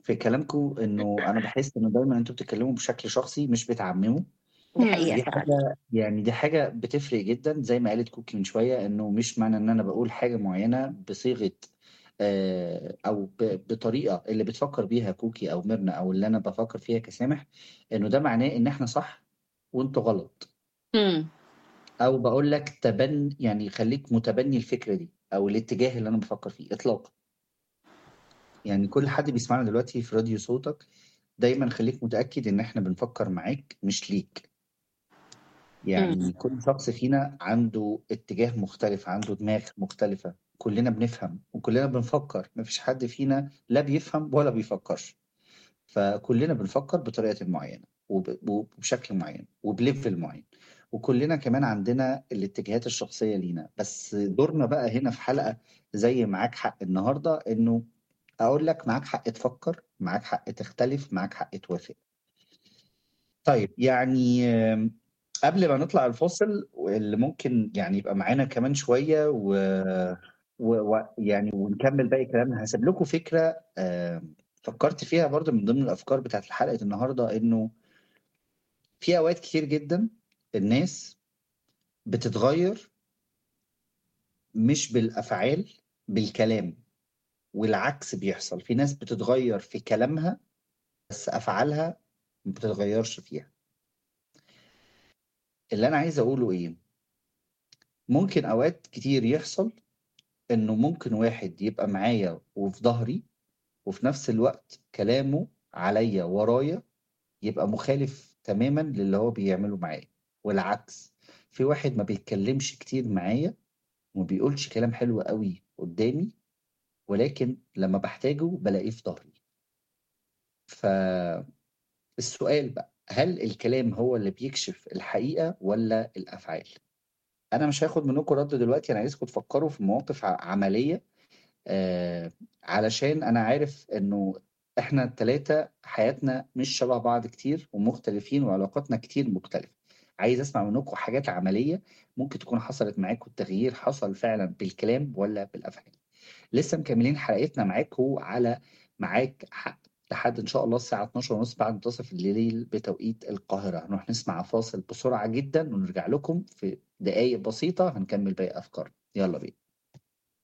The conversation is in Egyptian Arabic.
في كلامكم إنه أنا باحس إنه دايمًا أنتم بتتكلموا بشكل شخصي مش بتعمموا. دي إمم. حقيقة دي فعلًا. حاجة يعني دي حاجة بتفرق جدًا زي ما قالت كوكي من شوية، إنه مش معنى إن أنا باقول حاجة معينة بصيغة آآ أو ب بطريقة اللي بتفكّر بيها كوكي أو ميرنا أو اللي أنا بافكّر فيها كسامح، إنه ده معناه إن إحنا صح وأنتم غلط. إمم. أو باقول لك تبن يعني خلّيك متبني الفكرة دي أو الاتجاه اللي أنا بافكّر فيه إطلاقًا. يعني كل حد بيسمعنا دلوقتي في راديو صوتك، دايمًا خلّيك متأكد إن إحنا بنفكّر معاك مش ليك. إمم. يعني كل شخص فينا عنده اتجاه مختلف، عنده دماغ مختلفة، كلّنا بنفهم وكلّنا بنفكّر، ما فيش حد فينا لا بيفهم ولا بيفكّرش. فكلّنا بنفكّر بطريقةٍ معيّنة وب وبشكل معيّن وبlevel معيّن، وكلّنا كمان عندنا الاتجاهات الشخصية لينا، بس دورنا بقى هنا في حلقة زي معاك حق النهارده إنه أقول لك معاك حق تفكّر، معاك حق تختلف، معاك حق توافق. طيب يعني آمم قبل ما نطلع الفاصل واللي ممكن يعني يبقى معانا كمان شوية و و ويعني ونكمّل باقي كلامنا، هاسيب لكم فكرة آمم فكّرت فيها برضه من ضمن الأفكار بتاعة حلقة النهارده، إنه في أوقات كتير جدًا الناس بتتغيّر مش بالأفعال، بالكلام، والعكس بيحصل، في ناس بتتغيّر في كلامها، بس أفعالها ما بتتغيّرش فيها. اللي أنا عايز أقوله إيه، ممكن أوقات كتير يحصل إنه ممكن واحد يبقى معايا وفي ضهري، وفي نفس الوقت كلامه عليّا ورايا يبقى مخالف تمامًا للي هو بيعمله معايا، والعكس، في واحد ما بيتكلمش كتير معايا وما بيقولش كلام حلو أوي قدّامي، ولكن لمّا باحتاجه بالاقيه في ضهري. ف السؤال بقى، هل الكلام هو اللي بيكشف الحقيقة والّا الأفعال؟ أنا مش هاخد منكم رَد دلوقتي، أنا عايزكم تفكّروا في مواقف ع عملية آآ علشان أنا عارف إنه إحنا ال3 حياتنا مش شبه بعض كتير ومختلفين وعلاقاتنا كتير مختلفة. عايز أسمع منكم حاجات عملية ممكن تكون حصلت معاكم، التغيير حصل فعلًا بالكلام والّا بالأفعال. لسه مكمّلين حلقتنا معاكم على معاك حق لحد إن شاء الله الساعة 12:30 بعد منتصف الليل بتوقيت القاهرة. هنروح نسمع فاصل بسرعة جدًا ونرجع لكم في دقايق بسيطة هنكمّل باقي أفكارنا. يالّا بينا.